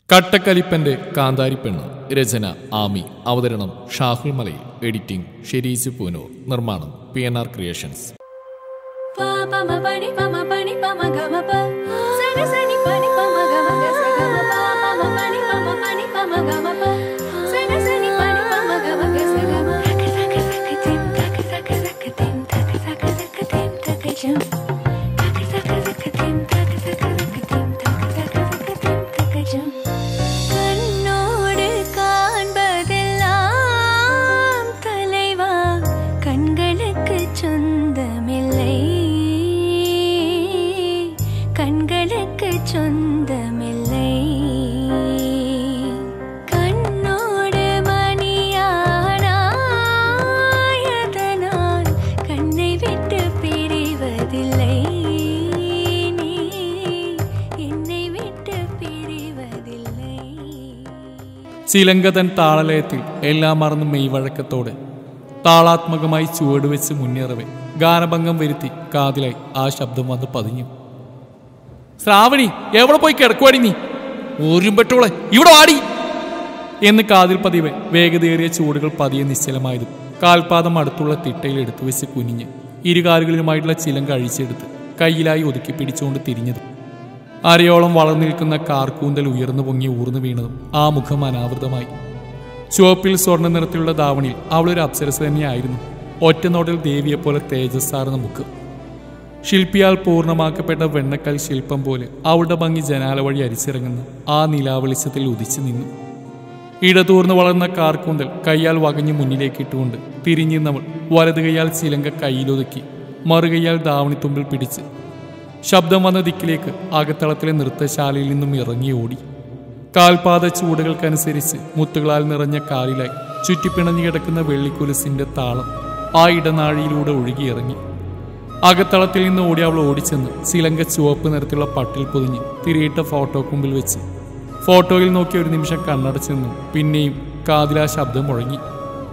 കട്ടക്കലിപ്പന്റെ കാന്താരിപ്പെണ്ണ് രചന ആമി അവതരണം ഷാഹുൽ മലയിൽ എഡിറ്റിംഗ് ഷെരീസ് പൂനൂർ നിർമ്മാണം P N R creations Pa pa ma pa ni pa ma pa ni pa ma ga ma pa sa ga sa ni pa ni pa ma ga ma ga sa ga ma pa pa ma pa ni pa ma pa ni pa ma ga ma pa sa ga sa ni pa ni pa ma ga ma ga sa ga ma tak tak tak tim tak tak tak tim tak tak tak tim tak jam tak tak tak tim tak tak tak tim tak tak tak tim tak jam கண்ணோடு காண்பதெல்லாம் தலைவா கண்களுக்கு சொந்தமில்லை கண்களுக்கு சொந்தமில்லை கண்ணோடு மணியானாயதனால் கண்ணை விட்டு பிரிவதில்லை நீ என்னை விட்டு பிரிவதில்லை ചിലങ്കതൻ താളലയത്തിൽ എല്ലാം മറന്ന് മെയ്വഴക്കത്തോടെ താളാത്മകമായി ചുവടുവെച്ച് മുന്നേറവെ ഗാനഭംഗം വരുത്തി കാതിലായി ആ ശബ്ദം വന്ന് പതിഞ്ഞു ശ്രാവണി എവിടെ പോയി കിടക്കുവാടി നീ ഊരുമ്പെട്ടോളെ ഇവിടെ വാടി എന്ന് കാതിൽ പതിവ് വേഗതയേറിയ ചൂടുകൾ പതിയെ നിശ്ചലമായതും കാൽപാദം അടുത്തുള്ള തിട്ടയിൽ എടുത്തു വെച്ച് കുനിഞ്ഞ് ഇരുകാലുകളിലുമായിട്ടുള്ള ചിലങ്ക അഴിച്ചെടുത്ത് കയ്യിലായി ഒതുക്കി പിടിച്ചുകൊണ്ട് തിരിഞ്ഞതും അരയോളം വളർന്നു നിൽക്കുന്ന കാർക്കൂന്തൽ ഉയർന്നു പൊങ്ങി ഊർന്നു വീണതും ആ മുഖം അനാവൃതമായി ചുവപ്പിൽ സ്വർണ്ണ നിറത്തിലുള്ള ധാവണിയിൽ അവളൊരു അപ്സരസ് തന്നെയായിരുന്നു ഒറ്റനോട്ടിൽ ദേവിയെപ്പോലെ തേജസ്സാർന്ന മുഖം ശില്പിയാൽ പൂർണ്ണമാക്കപ്പെട്ട വെണ്ണക്കൽ ശില്പം പോലെ അവളുടെ ഭംഗി ജനാല വഴി അരിച്ചിറങ്ങുന്ന ആ നിലാവെളിച്ചത്തിൽ ഉദിച്ചു നിന്നു ഇടതൂർന്ന് വളർന്ന കാർക്കൂന്തൽ കൈയാൽ വകഞ്ഞു മുന്നിലേക്ക് ഇട്ടുകൊണ്ട് തിരിഞ്ഞിരുന്നവൾ വലത് കൈയാൽ ചിലങ്ക കയ്യിലൊതുക്കി മറുകൈയാൽ ധാവണിത്തുമ്പിൽ പിടിച്ച് ശബ്ദം വന്ന ദിക്കിലേക്ക് അകത്തളത്തിലെ നൃത്തശാലയിൽ നിന്നും ഇറങ്ങി ഓടി കാൽപാത ചൂടുകൾക്കനുസരിച്ച് മുത്തുകളാൽ നിറഞ്ഞ കാലിലായി ചുറ്റിപ്പിണഞ്ഞു കിടക്കുന്ന വെള്ളിക്കുലസിന്റെ താളം ആ ഇടനാഴിയിലൂടെ ഒഴുകിയിറങ്ങി അകത്തളത്തിൽ നിന്ന് ഓടി അവൾ ഓടിച്ചെന്ന് ചിലങ്ക ചുവപ്പ് നിറത്തിലുള്ള പട്ടിൽ പൊതിഞ്ഞ് തിരിയിട്ട ഫോട്ടോ കുമ്പിൽ വെച്ച് ഫോട്ടോയിൽ നോക്കി ഒരു നിമിഷം കണ്ണടച്ചു നിന്നു പിന്നെയും കാതിലാ ശബ്ദം മുഴങ്ങി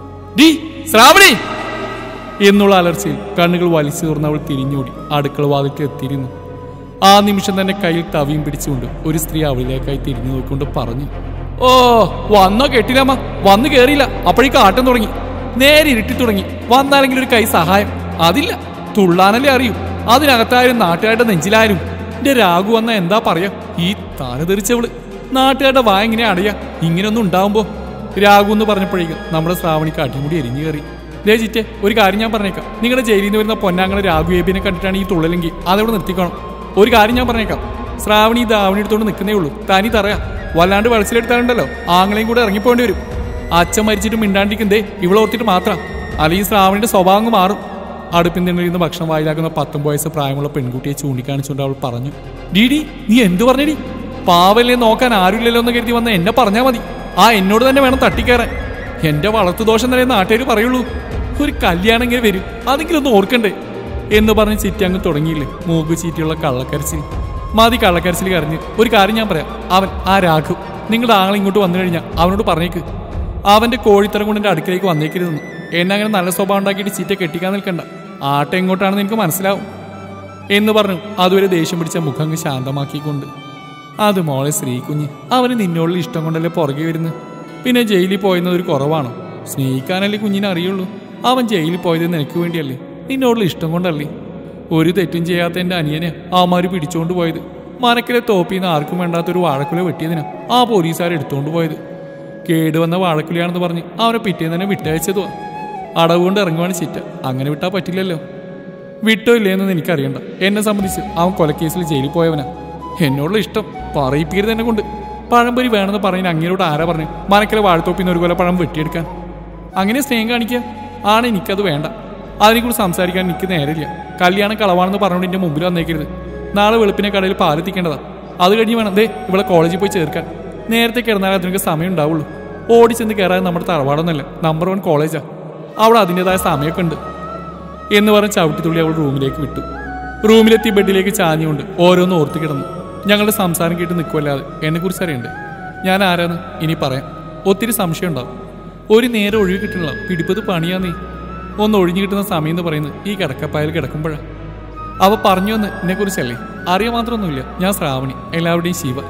ഡി ശ്രാവണി എന്നുള്ള അലർച്ചയിൽ കണ്ണുകൾ വലിച്ചു തുറന്ന് അവൾ തിരിഞ്ഞോടി അടുക്കള വാതിൽക്ക് എത്തിയിരുന്നു ആ നിമിഷം തന്നെ കയ്യിൽ തവിയും പിടിച്ചുകൊണ്ട് ഒരു സ്ത്രീ അവളിലേക്കായി തിരിഞ്ഞു നോക്കിക്കൊണ്ട് പറഞ്ഞു ഓ വന്നോ കെട്ടില്ലമ്മ വന്നു കേറിയില്ല അപ്പോഴേക്ക് ആട്ടം തുടങ്ങി നേരെ ഇരുട്ടി തുടങ്ങി വന്നാലെങ്കിലും ഒരു കൈ സഹായം അതില്ല തുള്ളാനല്ലേ അറിയൂ അതിനകത്തായാലും നാട്ടുകാരുടെ നെഞ്ചിലായാലും എന്റെ രാഘു വന്ന എന്താ പറയാ ഈ താനതെറിച്ചവള് നാട്ടുകാരുടെ വായ എങ്ങനെ അടയാ ഇങ്ങനെയൊന്നും ഉണ്ടാവുമ്പോ രാഘു എന്ന് പറഞ്ഞപ്പോഴേക്കും നമ്മുടെ ശ്രാവണിക്ക് അടിമുടി എരിഞ്ഞു കയറി ദേ ചിറ്റേ ഒരു കാര്യം ഞാൻ പറഞ്ഞേക്കാം നിങ്ങളുടെ ജയിലിൽ നിന്ന് വരുന്ന പൊന്നാങ്ങളെ രാഘു ഏബിനെ കണ്ടിട്ടാണ് ഈ തുള്ളലെങ്കിൽ അതവിടെ നിർത്തിക്കണം ഒരു കാര്യം ഞാൻ പറഞ്ഞേക്കാം ശ്രാവണി ദാവണി എടുത്തോണ്ട് നിൽക്കുന്നേ ഉള്ളൂ തനി തറയാ വല്ലാണ്ട് വെളച്ചിലെടുത്താലുണ്ടല്ലോ ആങ്ങളെയും കൂടെ ഇറങ്ങിപ്പോണ്ടി വരും അച്ഛൻ മരിച്ചിട്ട് മിണ്ടാണ്ടിരിക്കും ദേ ഇവിടെ ഓർത്തിട്ട് മാത്രം അല്ലെങ്കിൽ ശ്രാവണിയുടെ സ്വഭാവം അങ്ങ് മാറും അടുപ്പിൽ നിന്നിരുന്ന് ഭക്ഷണം വായിലാക്കുന്ന പത്തൊമ്പത് വയസ്സ് പ്രായമുള്ള പെൺകുട്ടിയെ ചൂണ്ടിക്കാണിച്ചുകൊണ്ട് അവൾ പറഞ്ഞു ഡീഡി നീ എന്തു പറഞ്ഞടി പാവല്ലേ നോക്കാൻ ആരുമില്ലല്ലോ എന്ന് കരുതി വന്ന എന്നെ പറഞ്ഞാൽ മതി ആ എന്നോട് തന്നെ വേണം തട്ടിക്കയറാൻ എന്റെ വളർത്തു ദോഷം തന്നെ നാട്ടുകാർ പറയുള്ളൂ ഒരു കല്യാണം ഇങ്ങനെ വരും അതെങ്കിലും ഒന്ന് ഓർക്കണ്ടേ എന്ന് പറഞ്ഞ് ചിറ്റി അങ്ങ് തുടങ്ങിയില്ലേ മൂക്ക് ചീറ്റിയുള്ള കള്ളക്കരച്ചിൽ മതി കള്ളക്കരച്ചിൽ കരഞ്ഞ് ഒരു കാര്യം ഞാൻ പറയാം അവൻ ആ രാഘു നിങ്ങളുടെ ആങ്ങൾ ഇങ്ങോട്ട് വന്നു കഴിഞ്ഞാൽ അവനോട് പറഞ്ഞേക്ക് അവന്റെ കോഴിത്തരം കൊണ്ട് എന്റെ അടുക്കലേക്ക് വന്നേക്കരുതെന്ന് എന്നെ അങ്ങനെ നല്ല സ്വഭാവം ഉണ്ടാക്കിയിട്ട് ചീറ്റ കെട്ടിക്കാൻ നിൽക്കണ്ട ആട്ട എങ്ങോട്ടാണെന്ന് എനിക്ക് മനസ്സിലാവും എന്ന് പറഞ്ഞു അതുവരെ ദേഷ്യം പിടിച്ച മുഖം അങ്ങ് ശാന്തമാക്കിക്കൊണ്ട് അത് മോളെ ശ്രീകുഞ്ഞ് അവന് നിന്നോടുള്ള ഇഷ്ടം കൊണ്ടല്ലേ പുറകെ വരുന്നു പിന്നെ ജയിലിൽ പോയെന്നത് ഒരു കുറവാണോ സ്നേഹിക്കാനല്ലേ കുഞ്ഞിനെ അറിയുള്ളൂ അവൻ ജയിലിൽ പോയത് നിനക്ക് വേണ്ടിയല്ലേ നിന്നോടുള്ള ഇഷ്ടം കൊണ്ടല്ലേ ഒരു തെറ്റും ചെയ്യാത്ത എൻ്റെ അനിയനെ ആമാര് പിടിച്ചോണ്ട് പോയത് മനക്കിലെ തോപ്പിന്ന് ആർക്കും വേണ്ടാത്തൊരു വാഴക്കുല വെട്ടിയതിനാ ആ പോലീസുകാർ എടുത്തോണ്ട് പോയത് കേടുവന്ന വാഴക്കുലയാണെന്ന് പറഞ്ഞ് അവനെ പിറ്റേന്ന് തന്നെ വിട്ടയച്ചതുവാ അടവ് കൊണ്ട് ഇറങ്ങുവാണ് ചിറ്റ അങ്ങനെ വിട്ടാ പറ്റില്ലല്ലോ വിട്ടോ ഇല്ലേന്ന് എനിക്കറിയണ്ട എന്നെ സംബന്ധിച്ച് അവൻ കൊലക്കേസിൽ ജയിലിൽ പോയവനാ എന്നോടുള്ള ഇഷ്ടം പറയിപ്പിക്കരുത് എന്നെ കൊണ്ട് പഴംപൊരി വേണമെന്ന് പറയുന്ന അങ്ങേരോട് ആരാ പറഞ്ഞു മനക്കലെ വാഴത്തോപ്പിന്ന് ഒരു കൊല പഴം വെട്ടിയെടുക്കാൻ അങ്ങനെ സ്നേഹം കാണിക്കുക ആണ് എനിക്കത് വേണ്ട അതിനെക്കുറിച്ച് സംസാരിക്കാൻ എനിക്ക് നേരമില്ല കല്യാണം കളവാണെന്ന് പറഞ്ഞുകൊണ്ട് എൻ്റെ മുമ്പിൽ വന്നേക്കരുത് നാളെ വെളുപ്പിനെ കടയിൽ പാലെത്തിക്കേണ്ടതാ അത് കഴിഞ്ഞ് വേണം ദേ ഇവിടെ കോളേജിൽ പോയി ചേർക്കാൻ നേരത്തെ കിടന്നാൽ അതിനൊക്കെ സമയം ഉണ്ടാവുള്ളൂ ഓടിച്ചെന്ന് കയറാൻ നമ്മുടെ തറവാടൊന്നല്ല നമ്പർ വൺ കോളേജാ അവിടെ അതിൻ്റെതായ സമയമൊക്കെ ഉണ്ട് എന്ന് പറഞ്ഞ് ചവിട്ടിത്തുള്ളി അവൾ റൂമിലേക്ക് വിട്ടു റൂമിലെത്തി ബെഡിലേക്ക് ചാഞ്ഞുകൊണ്ട് ഓരോന്ന് ഓർത്ത് കിടന്നു ഞങ്ങളുടെ സംസാരം കേട്ട് നിൽക്കുമല്ലാതെ എന്നെക്കുറിച്ച് അറിയണ്ടേ ഞാൻ ആരാന്ന് ഇനി പറയാം ഒത്തിരി സംശയം ഉണ്ടാവും ഒരു നേരം ഒഴിവ് കിട്ടണില്ല പിടിപ്പത് പണിയാ നീ ഒന്ന് ഒഴിഞ്ഞു കിട്ടുന്ന സമയം എന്ന് പറയുന്നത് ഈ കിടക്കപ്പായൽ കിടക്കുമ്പോഴാണ് അവ പറഞ്ഞു വന്ന് എന്നെ കുറിച്ചല്ലേ അറിയാൻ മാത്രമൊന്നുമില്ല ഞാൻ ശ്രാവണി എല്ലാവരുടെയും ശിവ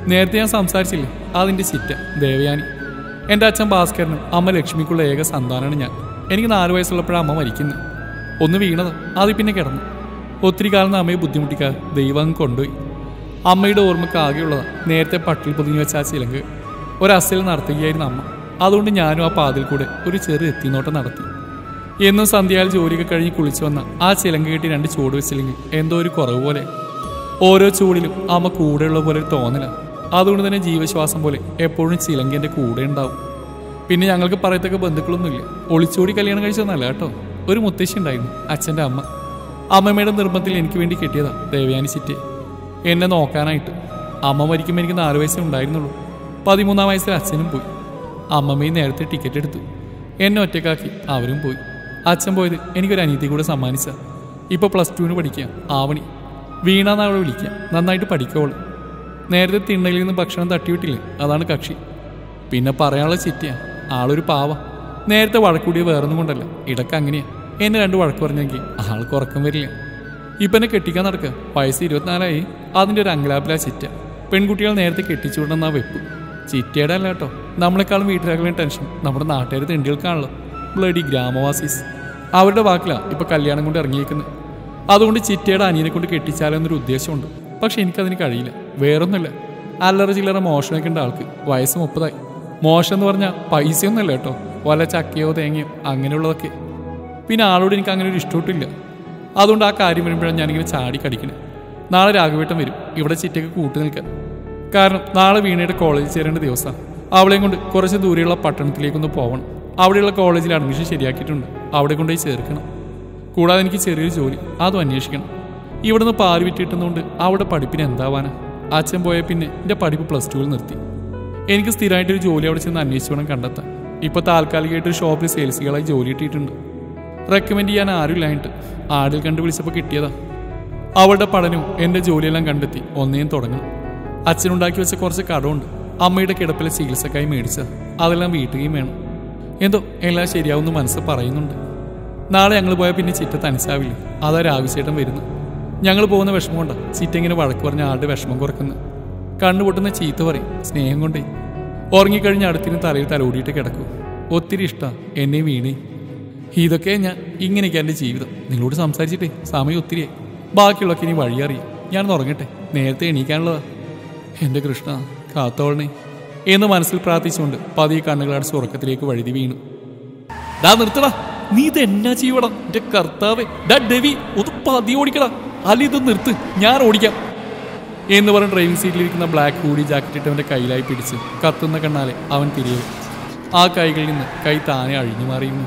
നേരത്തെ ഞാൻ സംസാരിച്ചില്ലേ അതിൻ്റെ ചിറ്റ ദേവയാനി എൻ്റെ അച്ഛൻ ഭാസ്കരനും അമ്മ ലക്ഷ്മിക്കുള്ള ഏക സന്താനമാണ് ഞാൻ എനിക്ക് നാല് വയസ്സുള്ളപ്പോഴാണ് അമ്മ മരിക്കുന്നത് ഒന്ന് വീണത് അത് പിന്നെ കിടന്നു ഒത്തിരി കാലം അമ്മയെ ബുദ്ധിമുട്ടിക്കാതെ ദൈവം അങ്ങ് കൊണ്ടുപോയി അമ്മയുടെ ഓർമ്മക്ക് ആകെയുള്ളതാണ് നേരത്തെ പട്ടിൽ പൊതിഞ്ഞു വെച്ച ആ ചിലങ്ക് ഒരസൽ നടത്തുകയായിരുന്നു അമ്മ അതുകൊണ്ട് ഞാനും ആ പാതിൽ കൂടെ ഒരു ചെറു എത്തിനോട്ടം നടത്തി എന്നും സന്ധ്യയാൽ ജോലിയൊക്കെ കഴിഞ്ഞ് കുളിച്ചു വന്ന ആ ചിലങ്ക കെട്ടി രണ്ട് ചൂട് വെച്ചില്ലെങ്കിൽ എന്തോ ഒരു കുറവ് പോലെ ഓരോ ചൂടിലും അമ്മ കൂടെയുള്ള പോലെ ഒരു തോന്നലാണ് അതുകൊണ്ട് തന്നെ ജീവശ്വാസം പോലെ എപ്പോഴും ചിലങ്ക എൻ്റെ കൂടെ ഉണ്ടാവും പിന്നെ ഞങ്ങൾക്ക് പറയത്തക്ക ബന്ധുക്കളൊന്നുമില്ല ഒളിച്ചോടി കല്യാണം കഴിച്ചതൊന്നല്ല കേട്ടോ ഒരു മുത്തശ്ശി ഉണ്ടായിരുന്നു അച്ഛൻ്റെ അമ്മ അമ്മമ്മയുടെ നിർബന്ധത്തിൽ എനിക്ക് വേണ്ടി കെട്ടിയതാ ദേവയാനി ചിറ്റെ എന്നെ നോക്കാനായിട്ട് അമ്മ മരിക്കുമ്പോൾ എനിക്ക് നാല് വയസ്സേ ഉണ്ടായിരുന്നുള്ളൂ പതിമൂന്നാം വയസ്സിൽ അച്ഛനും പോയി അമ്മമ്മയും നേരത്തെ ടിക്കറ്റ് എടുത്തു എന്നെ ഒറ്റക്കാക്കി അവരും പോയി അച്ഛൻ പോയത് എനിക്കൊരു അനീതി കൂടെ സമ്മാനിച്ച ഇപ്പോൾ പ്ലസ് ടുവിന് പഠിക്കുക ആവണി വീണാന്ന് അവളെ വിളിക്കുക നന്നായിട്ട് പഠിക്കോള് നേരത്തെ തിണ്ണയിൽ നിന്ന് ഭക്ഷണം തട്ടിവിട്ടില്ലേ അതാണ് കക്ഷി പിന്നെ പറയാനുള്ള ചിറ്റിയാ ആളൊരു പാവ നേരത്തെ വഴക്കൂടിയ വേറൊന്നും കൊണ്ടല്ല ഇടക്ക് അങ്ങനെയാ എന്നെ രണ്ട് വഴക്ക് പറഞ്ഞെങ്കിൽ ആൾക്ക് ഉറക്കം വരില്ല ഇപ്പം എന്നെ കെട്ടിക്കാൻ നടക്കുക വയസ്സ് ഇരുപത്തിനാലായി അതിൻ്റെ ഒരു അങ്കലാപ്പിലാ ചിറ്റ പെൺകുട്ടികൾ നേരത്തെ കെട്ടിച്ചു വിടണമെന്നാ വെപ്പ് ചിറ്റയുടെ അല്ല കേട്ടോ നമ്മളെക്കാളും വീട്ടുകാരുടെ ടെൻഷൻ നമ്മുടെ നാട്ടുകാർ തെണ്ടികൾക്കാണല്ലോ ബ്ലഡി ഗ്രാമവാസീസ് അവരുടെ വാക്കിലാ ഇപ്പൊ കല്യാണം കൊണ്ട് ഇറങ്ങിയേക്കുന്നത് അതുകൊണ്ട് ചിറ്റയുടെ അനിയനെ കൊണ്ട് കെട്ടിച്ചാലോ എന്നൊരു ഉദ്ദേശമുണ്ട് പക്ഷെ എനിക്കതിന് കഴിയില്ല വേറൊന്നുമില്ല അല്ലറ ചില്ലറ മോഷണമൊക്കെ ഉണ്ട് ആൾക്ക് വയസ്സ് മുപ്പതായി മോശം എന്ന് പറഞ്ഞാൽ പൈസയൊന്നുമല്ല കേട്ടോ വല്ല ചക്കയോ തേങ്ങയോ അങ്ങനെയുള്ളതൊക്കെ പിന്നെ ആളോട് എനിക്ക് അങ്ങനെ ഒരു ഇഷ്ടമൊട്ടില്ല അതുകൊണ്ട് ആ കാര്യം വരുമ്പോഴാണ് ഞാനിങ്ങനെ ചാടി കടിക്കണേ നാളെ രാഘവേട്ടൻ വരും ഇവിടെ ചിറ്റയ്ക്ക് കൂട്ടു നിൽക്കാൻ കാരണം നാളെ വീണയുടെ കോളേജിൽ ചേരേണ്ട ദിവസമാണ് അവളെയും കൊണ്ട് കുറച്ച് ദൂരെയുള്ള പട്ടണത്തിലേക്കൊന്ന് പോകണം അവിടെയുള്ള കോളേജിൽ അഡ്മിഷൻ ശരിയാക്കിയിട്ടുണ്ട് അവിടെ കൊണ്ടുപോയി ചേർക്കണം കൂടാതെ എനിക്ക് ചെറിയൊരു ജോലി അതും അന്വേഷിക്കണം ഇവിടുന്ന് പാല് വിറ്റിട്ടുന്നതുകൊണ്ട് അവിടെ പഠിപ്പിന് എന്താവാനാ അച്ഛൻ പോയ പിന്നെ എൻ്റെ പഠിപ്പ് പ്ലസ് ടുവിൽ നിർത്തി എനിക്ക് സ്ഥിരമായിട്ടൊരു ജോലി അവിടെ ചെന്ന് അന്വേഷിച്ച് വേണം കണ്ടെത്താൻ ഇപ്പോൾ താൽക്കാലികമായിട്ട് ഒരു ഷോപ്പിൽ സെയിൽസുകളായി ജോലി കിട്ടിയിട്ടുണ്ട് റെക്കമെൻഡ് ചെയ്യാൻ ആരുമില്ലായിട്ട് ആടിൽ കണ്ടു വിളിച്ചപ്പോൾ കിട്ടിയതാ അവളുടെ പഠനവും എൻ്റെ ജോലിയെല്ലാം കണ്ടെത്തി ഒന്നേം തുടങ്ങണം അച്ഛനുണ്ടാക്കി വെച്ച കുറച്ച് കടമുണ്ട് അമ്മയുടെ കിടപ്പിലെ ചികിത്സക്കായി മേടിച്ച അതെല്ലാം വീട്ടുകയും വേണം എന്തോ എല്ലാം ശരിയാവുമെന്ന് മനസ്സ് പറയുന്നുണ്ട് നാളെ ഞങ്ങൾ പോയാൽ പിന്നെ ചിറ്റ തനിച്ചാവില്ലേ അതാ രാവിച്ചേട്ടൻ വരുന്നു ഞങ്ങൾ പോകുന്ന വിഷമം കൊണ്ടാ ചിറ്റ ഇങ്ങനെ വഴക്ക് പറഞ്ഞ ആളുടെ വിഷമം കുറക്കുന്നു കണ്ണുപൊട്ടുന്ന ചീത്ത പറയും സ്നേഹം കൊണ്ടേ ഉറങ്ങിക്കഴിഞ്ഞ് അടുത്തിന് തലയിൽ തലോടിയിട്ട് കിടക്കൂ ഒത്തിരി ഇഷ്ടമാണ് എന്നെ വീണേ ഇതൊക്കെ ഞാൻ ഇങ്ങനെയൊക്കെ എൻ്റെ ജീവിതം നിങ്ങളോട് സംസാരിച്ചിട്ടേ സമയം ഒത്തിരിയായി ബാക്കിയുള്ളൊക്കെ ഇനി വഴിയറിയാം ഞാനൊന്ന് ഉറങ്ങട്ടെ നേരത്തെ എണീക്കാനുള്ളതാ എൻ്റെ കൃഷ്ണ കാത്തോളണേ എന്ന് മനസ്സിൽ പ്രാർത്ഥിച്ചുകൊണ്ട് പതിയെ കണ്ണുകളടച്ച് ഉറക്കത്തിലേക്ക് വഴുതി വീണു ഡാ നിർത്തടാ നീ ഇത് എന്നാ ചെയ്യടാ എന്റെ കർത്താവേ ഡാ ഡെവി ഒന്ന് പതി ഓടിക്കടാ അല്ല ഇത് നിർത്ത് ഞാൻ ഓടിക്കാം എന്ന് പറഞ്ഞ് ഡ്രൈവിംഗ് സീറ്റിലിരിക്കുന്ന ബ്ലാക്ക് ഹൂഡി ജാക്കറ്റ് ഇട്ടവന്റെ കയ്യിലായി പിടിച്ച് കത്തുന്ന കണ്ണാലെ അവൻ തിരികെ ആ കൈകളിൽ നിന്ന് കൈ താനെ അഴിഞ്ഞു മാറിയിരുന്നു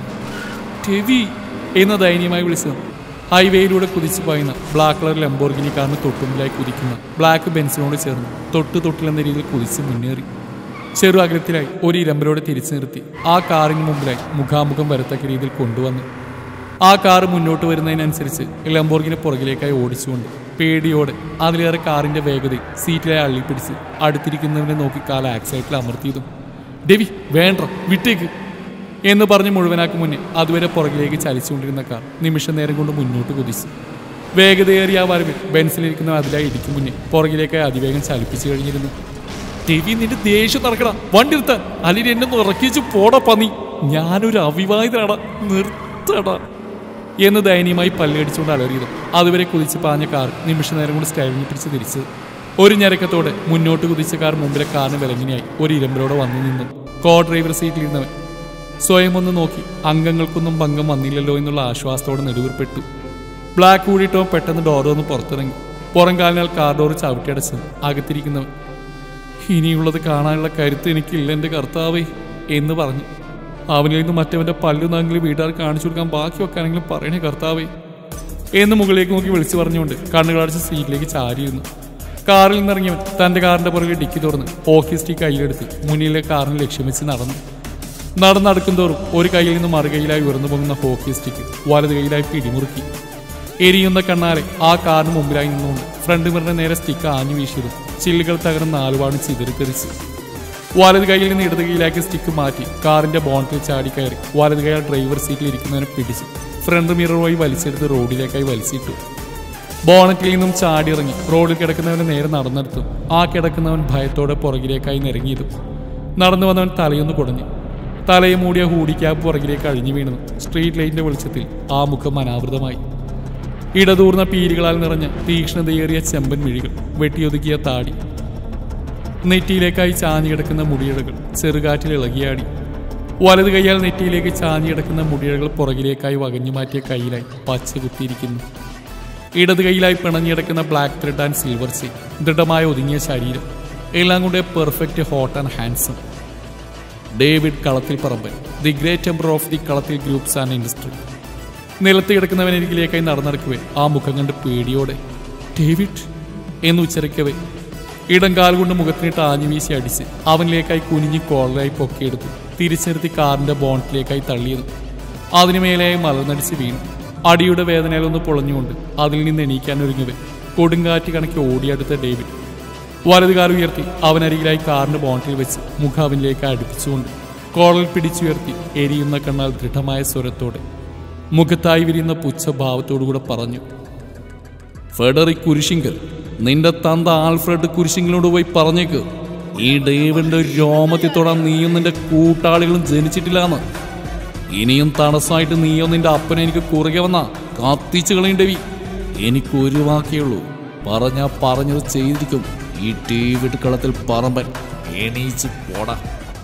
ടെവി എന്ന് ദയനീയമായി വിളിച്ചത് ഹൈവേയിലൂടെ കുതിച്ചു പായുന്ന ബ്ലാക്ക് കളർ ലംബോർഗിനി കാറിന് തൊട്ടുമുമ്പിലായി കുതിക്കുന്ന ബ്ലാക്ക് ബെൻസിനോട് ചേർന്ന് തൊട്ട് തൊട്ടിലെന്ന രീതിയിൽ കുതിച്ച് മുന്നേറി ചെറു അകലത്തിലായി ഒരു ഇരമ്പലോടെ തിരിച്ചു നിർത്തി ആ കാറിന് മുമ്പിലായി മുഖാമുഖം വരത്തക്ക രീതിയിൽ കൊണ്ടുവന്നു ആ കാറ് മുന്നോട്ട് വരുന്നതിനനുസരിച്ച് ലംബോർഗിനെ പുറകിലേക്കായി ഓടിച്ചുകൊണ്ട് പേടിയോടെ അതിലേറെ കാറിന്റെ വേഗതയിൽ സീറ്റിലായി അള്ളിപ്പിടിച്ച് അടുത്തിരിക്കുന്നവനെ നോക്കി കാല ആക്സൈറ്റിൽ അമർത്തിയതും ഡെവി വേണ്ട വിട്ടേക്ക് എന്ന് പറഞ്ഞ് മുഴുവനാക്കും മുന്നേ അതുവരെ പുറകിലേക്ക് ചലിച്ചുകൊണ്ടിരുന്ന കാർ നിമിഷ നേരം കൊണ്ട് മുന്നോട്ട് കുതിച്ചു വേഗതയേറിയ ആ വരവിൽ ബെൻസിലിരിക്കുന്ന അതിലായി ഇടിക്കും മുന്നേ പുറകിലേക്കായി അതിവേഗം ചലിപ്പിച്ചു കഴിഞ്ഞിരുന്നു ടെവി നിന്റെ ദേഷ്യം നടക്കട വണ്ടി നിർത്താൻ അല്ലെങ്കിൽ എന്നെ ഒന്ന് ഇറക്കി വെച്ച് പോടാ പന്നി ഞാനൊരു അവിവാഹിതനാടാ നിർത്തടാ എന്ന് ദയനീയമായി പല്ലടിച്ചുകൊണ്ട് അലറിയതും അതുവരെ കുതിച്ച് പാഞ്ഞ കാർ നിമിഷ നേരം കൊണ്ട് സ്റ്റൈലിംഗ് പിടിച്ച് തിരിച്ചത് ഒരു ഞരക്കത്തോടെ മുന്നോട്ട് കുതിച്ച കാർ മുമ്പിലെ കാറിന് വിലങ്ങിനായി ഒരു ഇരമ്പലോടെ വന്നു നിന്നു കോ ഡ്രൈവർ സീറ്റിലിരുന്നവൻ സ്വയം ഒന്ന് നോക്കി അംഗങ്ങൾക്കൊന്നും ഭംഗം വന്നില്ലല്ലോ എന്നുള്ള ആശ്വാസത്തോടെ നെടുവീർപ്പെട്ടു ബ്ലാക്ക് കൂടിയിട്ടോ പെട്ടെന്ന് ഡോർ ഒന്ന് പുറത്തിറങ്ങി പുറം കാലിനാൽ കാർ ഡോർ ചവിട്ടിയടച്ച് അകത്തിരിക്കുന്നവൻ ഇനിയുള്ളത് കാണാനുള്ള കരുത്ത് എനിക്കില്ല എൻ്റെ കർത്താവേ എന്ന് പറഞ്ഞു അവനിൽ നിന്ന് മറ്റവന്റെ പല്ലു നാങ്കിലും വീട്ടുകാർ കാണിച്ചു കൊടുക്കാൻ ബാക്കി വെക്കാനെങ്കിലും പറയണേ കർത്താവേ എന്ന് മുകളിലേക്ക് നോക്കി വിളിച്ചു പറഞ്ഞുകൊണ്ട് കണ്ണുകളടച്ച് സീറ്റിലേക്ക് ചാരിയിരുന്നു കാറിൽ നിന്നിറങ്ങിയവൻ തന്റെ കാറിന്റെ പുറകെ ഡിക്കി തുറന്ന് ഹോക്കി സ്റ്റിക്ക് കയ്യിലെടുത്ത് മുന്നിലെ കാറിന് ലക്ഷ്യം വെച്ച് നടന്നു നടന്നടക്കും തോറും ഒരു കയ്യിൽ നിന്ന് മറുകൈയിലായി ഉയർന്നു പോകുന്ന ഹോക്കി സ്റ്റിക്ക് വലത് കൈയിലായി പിടിമുറുക്കി എരിയുന്ന കണ്ണാലെ ആ കാറിന് മുമ്പിലായി നിന്നുകൊണ്ട് ഫ്രണ്ട് മിററിന് നേരെ സ്റ്റിക്ക് ആഞ്ഞു വീശിയതും ചില്ലുകൾ തകർന്ന് നാലുപാടും ചിതറിത്തെറിച്ചു വലത് കൈയിൽ നിന്ന് ഇടത് കൈയിലാക്കി സ്റ്റിക്ക് മാറ്റി കാറിന്റെ ബോണ്ടിൽ ചാടിക്കയറി വലത് കൈയാൽ ഡ്രൈവർ സീറ്റിൽ ഇരിക്കുന്നവനെ പിടിച്ചു ഫ്രണ്ട് മിറർ വഴി വലിച്ചെടുത്ത് റോഡിലേക്കായി വലിച്ചിട്ടു ബോണറ്റിൽ നിന്നും ചാടിയിറങ്ങി റോഡിൽ കിടക്കുന്നവനെ നേരെ നടന്നെടുത്തു ആ കിടക്കുന്നവൻ ഭയത്തോടെ പുറകിലേക്കായി നിരങ്ങിയതും നടന്നു വന്നവൻ തലയൊന്ന് കുടഞ്ഞു തലയെ മൂടിയ ഹൂഡി ക്യാബ് പുറകിലേക്ക് അഴിഞ്ഞു വീണു സ്ട്രീറ്റ് ലൈറ്റിന്റെ വെളിച്ചത്തിൽ ആ മുഖം അനാവൃതമായി ഇടതൂർന്ന പീരികളാൽ നിറഞ്ഞ തീക്ഷ്ണതയേറിയ ചെമ്പൻ മിഴികൾ വെട്ടിയൊതുക്കിയ താടി നെറ്റിയിലേക്കായി ചാഞ്ഞു കിടക്കുന്ന മുടിയിഴകൾ ചെറുകാറ്റിൽ ഇളകിയാടി വലത് കൈയാൽ നെറ്റിയിലേക്ക് ചാഞ്ഞു കിടക്കുന്ന മുടിയിഴകൾ പുറകിലേക്കായി വകഞ്ഞു മാറ്റിയ കൈയിലായി പച്ച കുത്തിയിരിക്കുന്നു ഇടത് കൈയിലായി പിണഞ്ഞിടക്കുന്ന ബ്ലാക്ക് ത്രെഡ് ആൻഡ് സിൽവർ സീ ദൃഢമായ ഒതുങ്ങിയ ശരീരം എല്ലാം കൊണ്ട് perfect hot and handsome David Kalathil Paramban the great temper of the Kalathil groups and industry നിലത്ത് കിടക്കുന്നവനരികിലേക്കായി നടന്നിറക്കവേ ആ മുഖം കണ്ട് പേടിയോടെ ഡേവിഡ് എന്ന് ഉച്ചരിക്കവേ ഇടം കാൽ കൊണ്ട് മുഖത്തിനിട്ട് ആഞ്ഞു വീശി അടിച്ച് അവനിലേക്കായി കുനിഞ്ഞ് കോളറായി പൊക്കിയെടുത്തു തിരിച്ചെടുത്തി കാറിന്റെ ബോണ്ടിലേക്കായി തള്ളിയത് അതിനു മേലെയായി മലർന്നടിച്ച് വീണു അടിയുടെ വേദനയിലൊന്ന് പൊളഞ്ഞുകൊണ്ട് അതിൽ നിന്ന് എണീക്കാൻ ഒരുങ്ങവേ കൊടുങ്കാറ്റ് കണക്കി ഓടിയടുത്ത ഡേവിഡ് വലതുകാൽ ഉയർത്തി അവനരികിലായി കാറിന്റെ ബോണ്ടിൽ വെച്ച് മുഖം അവനിലേക്ക് അടുപ്പിച്ചുകൊണ്ട് കോളൽ പിടിച്ചുയർത്തി എരിയുന്ന കണ്ണാൽ ദൃഢമായ സ്വരത്തോടെ മുഖത്തായി വിരിയുന്ന പുച്ഛഭാവത്തോടുകൂടെ പറഞ്ഞു ഫെഡറിക് കുരിശിങ്കൽ നിന്റെ തന്ത ആൽഫ്രഡ് കുരിശിങ്കലോട് പോയി പറഞ്ഞേക്ക് ഈ ഡേവിന്റെ രോമത്തിൽ തൊടാൻ നീയും നിന്റെ കൂട്ടാളികളും ജനിച്ചിട്ടില്ലാന്ന് ഇനിയും തടസ്സമായിട്ട് നീയോ നിന്റെ അപ്പനെ എനിക്ക് കുറുകെ വന്ന കത്തിച്ചു കളയും ഡേവി എനിക്ക് ഒരു വാക്കേ ഉള്ളൂ പറഞ്ഞാ പറഞ്ഞത് ചെയ്തിരിക്കും ഈ ഡേവിഡ് കളത്തിൽ പറമ്പൻ എണീച്ച് പോടാ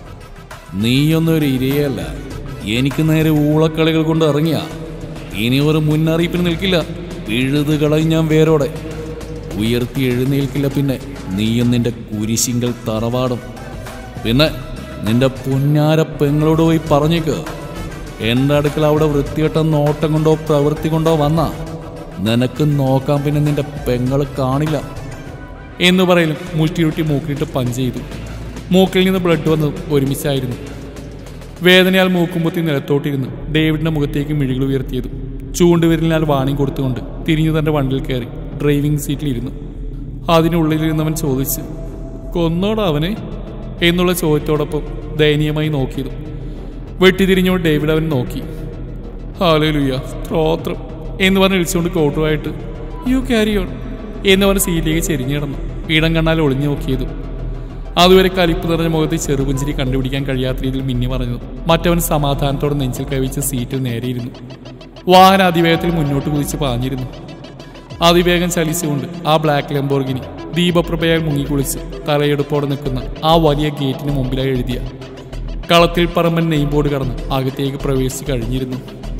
നീയൊന്നും ഒരു ഇരയല്ല എനിക്ക് നേരെ ഊളക്കളികൾ കൊണ്ട് ഇറങ്ങിയ ഇനി ഒരു മുന്നറിയിപ്പിന് നിൽക്കില്ല പിഴുത് കളയും ഞാൻ വേരോടെ ഉയർത്തി എഴുന്നേൽക്കില്ല പിന്നെ നീയും നിന്റെ കുരിശിങ്കൽ തറവാടും പിന്നെ നിന്റെ പുന്നാര പെങ്ങളോട് പോയി പറഞ്ഞേക്ക് എൻ്റെ അടുക്കൽ അവിടെ വൃത്തികെട്ട നോട്ടം കൊണ്ടോ പ്രവൃത്തി കൊണ്ടോ വന്ന നിനക്ക് നോക്കാൻ പിന്നെ നിന്റെ പെങ്ങൾ കാണില്ല എന്ന് പറയലും മുഷ്ടിയുട്ടി മൂക്കിലിട്ട് പഞ്ച് ചെയ്തു മൂക്കിൽ നിന്ന് ബ്ലഡ് വന്നത് ഒരുമിച്ചായിരുന്നു വേദനയാൽ മൂക്കുമ്പത്തി നിലത്തോട്ടിരുന്ന് ഡേവിഡിന്റെ മുഖത്തേക്ക് മിഴികൾ ഉയർത്തിയത് ചൂണ്ടുവിരലിനാൽ വാണിംഗ് കൊടുത്തുകൊണ്ട് തിരിഞ്ഞു തന്റെ വണ്ടിയിൽ കയറി ഡ്രൈവിംഗ് സീറ്റിലിരുന്നു അതിനുള്ളിലിരുന്നവൻ ചോദിച്ച് കൊന്നോടാ അവനെ എന്നുള്ള ചോദ്യത്തോടൊപ്പം ദയനീയമായി നോക്കിയതും വെട്ടിതിരിഞ്ഞോട് ഡേവിഡ് അവൻ നോക്കി ഹാലലുയ്യ സ്ത്രോത്രം എന്ന് പറഞ്ഞ് വിളിച്ചുകൊണ്ട് കോട്ടുമായിട്ട് യു ക്യാരി ഓൺ എന്ന് പറഞ്ഞ് സീറ്റിലേക്ക് ചെരിഞ്ഞു കിടന്നു ഇടം കണ്ണാൽ ഒളിഞ്ഞു നോക്കിയതും അതുവരെ കലിപ്പ് നിറഞ്ഞ മുഖത്ത് ചെറുപുഞ്ചിരി കണ്ടുപിടിക്കാൻ കഴിയാത്ത രീതിയിൽ മിന്നി പറഞ്ഞു മറ്റവൻ സമാധാനത്തോടെ നെഞ്ചിൽ കവിച്ച് സീറ്റിൽ നേരെയിരുന്നു വാഹന അതിവേഗത്തിൽ മുന്നോട്ട് കുതിച്ച് പാഞ്ഞിരുന്നു അതിവേഗം ചലിച്ചുകൊണ്ട് ആ ബ്ലാക്ക് ലംബോർഗിനി ദീപപ്രഭയാൽ മുങ്ങിക്കുളിച്ച് തലയെടുപ്പോടെ നിൽക്കുന്ന ആ വലിയ ഗേറ്റിന് മുമ്പിലായി എഴുതിയ കളത്തിൽ പറമ്പൻ നെയിം ബോർഡ് കടന്ന് അകത്തേക്ക് പ്രവേശിച്ച് കഴിഞ്ഞിരുന്നു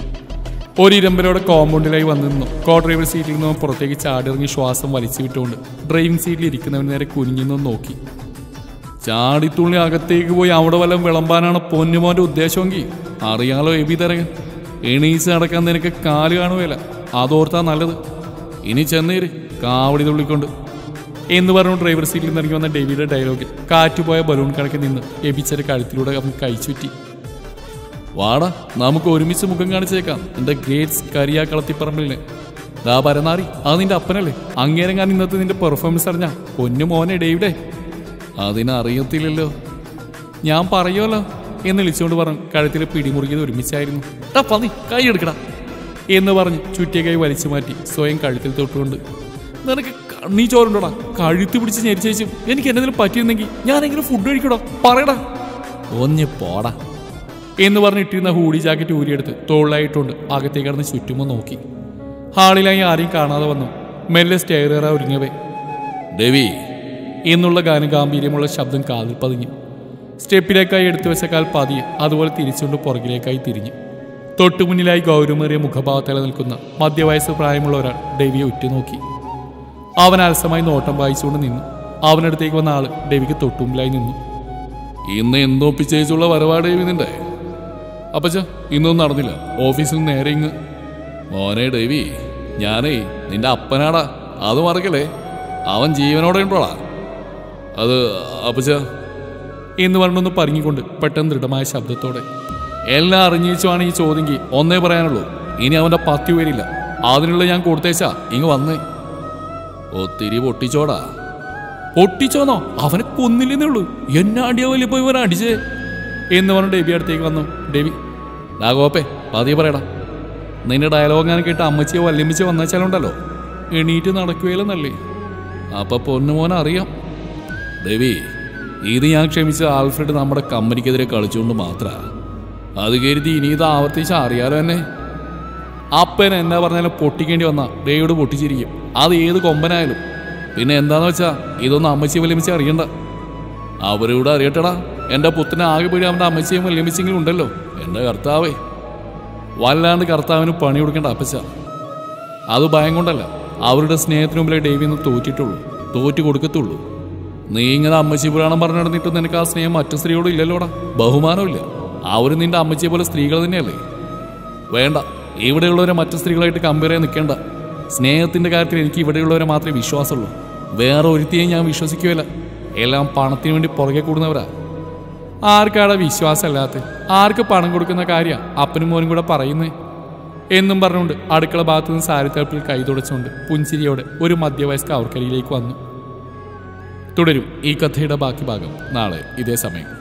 ഒരിരമ്പലോടെ കോമ്പൗണ്ടിലായി വന്നു നിന്നു കോ ഡ്രൈവർ സീറ്റിൽ നിന്നും പുറത്തേക്ക് ചാടിറങ്ങി ശ്വാസം വലിച്ചു വിട്ടുകൊണ്ട് ഡ്രൈവിംഗ് സീറ്റിൽ ഇരിക്കുന്നവൻ നേരെ കുനിഞ്ഞു നോക്കി ചാടിത്തുള്ളി അകത്തേക്ക് പോയി അവിടെ വല്ലതും വിളമ്പാനാണ് പൊന്നുമോന്റെ ഉദ്ദേശമെങ്കിൽ അറിയാലോ എബി തരകൻ എണീച്ച് നടക്കാൻ നിനക്ക് കാല് കാണുകയില്ല അതോർത്താ നല്ലത് ഇനി ചെന്നേര് കാവടി തുള്ളിക്കൊണ്ട് എന്ന് പറഞ്ഞു ഡ്രൈവർ സീറ്റിൽ നിന്ന് ഇറങ്ങി വന്ന ഡേവിയുടെ ഡയലോഗിൽ കാറ്റുപോയ ബലൂൺ കണക്കി നിന്ന് എബിച്ചൊരു കഴുത്തിലൂടെ അവൻ കഴിച്ചുറ്റി വാടാ നമുക്ക് ഒരുമിച്ച് മുഖം കാണിച്ചേക്കാം എന്റെ ഗ്രേറ്റ്സ് കരിയാ കളത്തിപ്പറമ്പിലിനെ ദാ പരനാറി അത് നിന്റെ അപ്പനല്ലേ അങ്ങേരെങ്ങാൻ ഇന്നത്തെ നിന്റെ പെർഫോമൻസ് അറിഞ്ഞ പൊന്നു മോനെ ഡേവിഡേ അതിനറിയത്തില്ലല്ലോ ഞാൻ പറയുമല്ലോ എന്ന് വിളിച്ചുകൊണ്ട് പറഞ്ഞു കഴുത്തിൽ പിടിമുറുകിയത് ഒരുമിച്ചായിരുന്നു ടാ പന്നി കൈ എടുക്കടാ എന്ന് പറഞ്ഞ് ചുറ്റിയ കൈ വലിച്ചു മാറ്റി സ്വയം കഴുത്തിൽ തൊട്ടുകൊണ്ട് നിനക്ക് കണ്ണീ ചോറുണ്ടോടാ കഴുത്ത് പിടിച്ച് ഞെരിച്ചേച്ചും എനിക്ക് എന്തെങ്കിലും പറ്റിയിരുന്നെങ്കിൽ ഞാനെങ്കിലും ഫുഡ് കഴിക്കടോ പറയടാ ഒഞ്ഞ് പോടാ എന്ന് പറഞ്ഞിട്ടിരുന്ന ഹൂഡി ജാക്കറ്റ് ഊരിയെടുത്ത് തോളിലായിട്ടുണ്ട് അകത്തേക്ക് കിടന്ന് ചുറ്റുമോ നോക്കി ഹാളിലായി ആരെയും കാണാതെ വന്നു മെല്ലെ സ്റ്റെയറേറ ഒരുങ്ങവേ ഡെവി എന്നുള്ള ഗാനഗാംഭീര്യമുള്ള ശബ്ദം കാതിൽ പതിഞ്ഞു സ്റ്റെപ്പിലേക്കായി എടുത്തു വെച്ച കാൽ പതിയെ അതുപോലെ തിരിച്ചുകൊണ്ട് പുറകിലേക്കായി തിരിഞ്ഞു തൊട്ടുമുന്നിലായി ഗൗരവമേറിയ മുഖഭാവത്തല നിൽക്കുന്ന മധ്യവയസ്സ് പ്രായമുള്ള ഒരാൾ ഡെവിയെ ഉറ്റുനോക്കി അവൻ അലസമായി നോട്ടം വായിച്ചുകൊണ്ട് നിന്നു അവനടുത്തേക്ക് വന്ന ആള് ഡെവിക്ക് തൊട്ടുമുമ്പിലായി നിന്നു ഇന്ന് എന്തോപ്പിച്ചേച്ചുള്ള വരവാട് ഡേവി നിന്റെ അപ്പച്ച ഇന്നൊന്നും നടന്നില്ല ഓഫീസിൽ നിന്ന് നേരെ ഇങ്ങ് മോനെ ഡേവി ഞാനേ നിന്റെ അപ്പനാടാ അത് മറക്കല്ലേ അവൻ ജീവനോടെ ഉണ്ടോടാ അത് അപ്പച്ച എന്ന് പറഞ്ഞൊന്ന് പറഞ്ഞുകൊണ്ട് പെട്ടെന്ന് ദൃഢമായ ശബ്ദത്തോടെ എല്ലാം അറിഞ്ഞിച്ചുമാണ് ഈ ചോദ്യമെങ്കിൽ ഒന്നേ പറയാനുള്ളൂ ഇനി അവന്റെ പത്തി വരില്ല അതിനുള്ള ഞാൻ കൊടുത്തേച്ചാ ഇങ്ങ് വന്നേ ഒത്തിരി പൊട്ടിച്ചോടാ പൊട്ടിച്ചോന്നോ അവനെ കൊന്നില്ലെന്നേ ഉള്ളൂ എന്നെ അടിയ വലിയ പോയി ഇവനെ അടിച്ചേ എന്ന് പറഞ്ഞു ഡെബി അടുത്തേക്ക് വന്നു ഡെബി ഡാ ഗോപ്പേ പതിയെ പറയടാ നിന്റെ ഡയലോഗ് ഞാൻ കേട്ട് അമ്മച്ചിയോ വല്യമ്മച്ചിയോ വന്നേച്ചാലുണ്ടല്ലോ എണീറ്റ് നടക്കുകയില്ലെന്നല്ലേ അപ്പൊ പൊന്നുമോൻ അറിയാം ദേവി ഇത് ഞാൻ ക്ഷമിച്ച ആൽഫ്രഡ് നമ്മുടെ കമ്പനിക്കെതിരെ കളിച്ചുകൊണ്ട് മാത്ര അത് കരുതി ഇനി ഇത് ആവർത്തിച്ച് അറിയാലോ എന്നെ അപ്പൻ എന്നാ പറഞ്ഞാലും പൊട്ടിക്കേണ്ടി വന്ന ദേവിയോട് പൊട്ടിച്ചിരിക്കും അത് ഏത് കൊമ്പനായാലും പിന്നെ എന്താന്ന് വെച്ചാ ഇതൊന്നും അമ്മച്ചി വല്യമ്മച്ചി അറിയണ്ട അവരോട് അറിയട്ടടാ എന്റെ പുത്തിനെ ആകെ പേടി അവന്റെ അമ്മച്ചിയും വല്യമ്മച്ചെങ്കിലും ഉണ്ടല്ലോ എന്റെ കർത്താവേ വല്ലാണ്ട് കർത്താവിന് പണി കൊടുക്കേണ്ട അപ്പച്ച അത് ഭയം കൊണ്ടല്ല അവരുടെ സ്നേഹത്തിന് മുമ്പിലെ ഡേവി ഒന്ന് തോറ്റിട്ടുള്ളൂ തോറ്റു കൊടുക്കത്തുള്ളൂ നീ ഇങ്ങനെ അമ്മച്ചി പുരാണം പറഞ്ഞു നടന്നിട്ട് നിനക്ക് ആ സ്നേഹം മറ്റു സ്ത്രീയോടും ഇല്ലല്ലോടാ ബഹുമാനമില്ല അവർ നിന്റെ അമ്മച്ചിയെ പോലെ സ്ത്രീകൾ തന്നെയല്ലേ വേണ്ട ഇവിടെയുള്ളവരെ മറ്റു സ്ത്രീകളായിട്ട് കമ്പയർ ചെയ്യാൻ നിൽക്കേണ്ട സ്നേഹത്തിന്റെ കാര്യത്തിൽ എനിക്ക് ഇവിടെയുള്ളവരെ മാത്രമേ വിശ്വാസമുള്ളൂ വേറെ ഒരുത്തിയെയും ഞാൻ വിശ്വസിക്കുകയില്ല എല്ലാം പണത്തിന് വേണ്ടി പുറകെ കൂടുന്നവരാ ആർക്കാടെ വിശ്വാസമല്ലാത്ത ആർക്ക് പണം കൊടുക്കുന്ന കാര്യ അപ്പനും മോനും കൂടെ പറയുന്നേ എന്നും പറഞ്ഞുകൊണ്ട് അടുക്കള ഭാഗത്തു നിന്ന് സാരിത്തളപ്പിൽ കൈ തുടച്ചുകൊണ്ട് പുഞ്ചിരിയോടെ ഒരു മധ്യവയസ്ക അവർക്കരിയിലേക്ക് വന്നു തുടരും ഈ കഥയുടെ ബാക്കി ഭാഗം നാളെ ഇതേ സമയം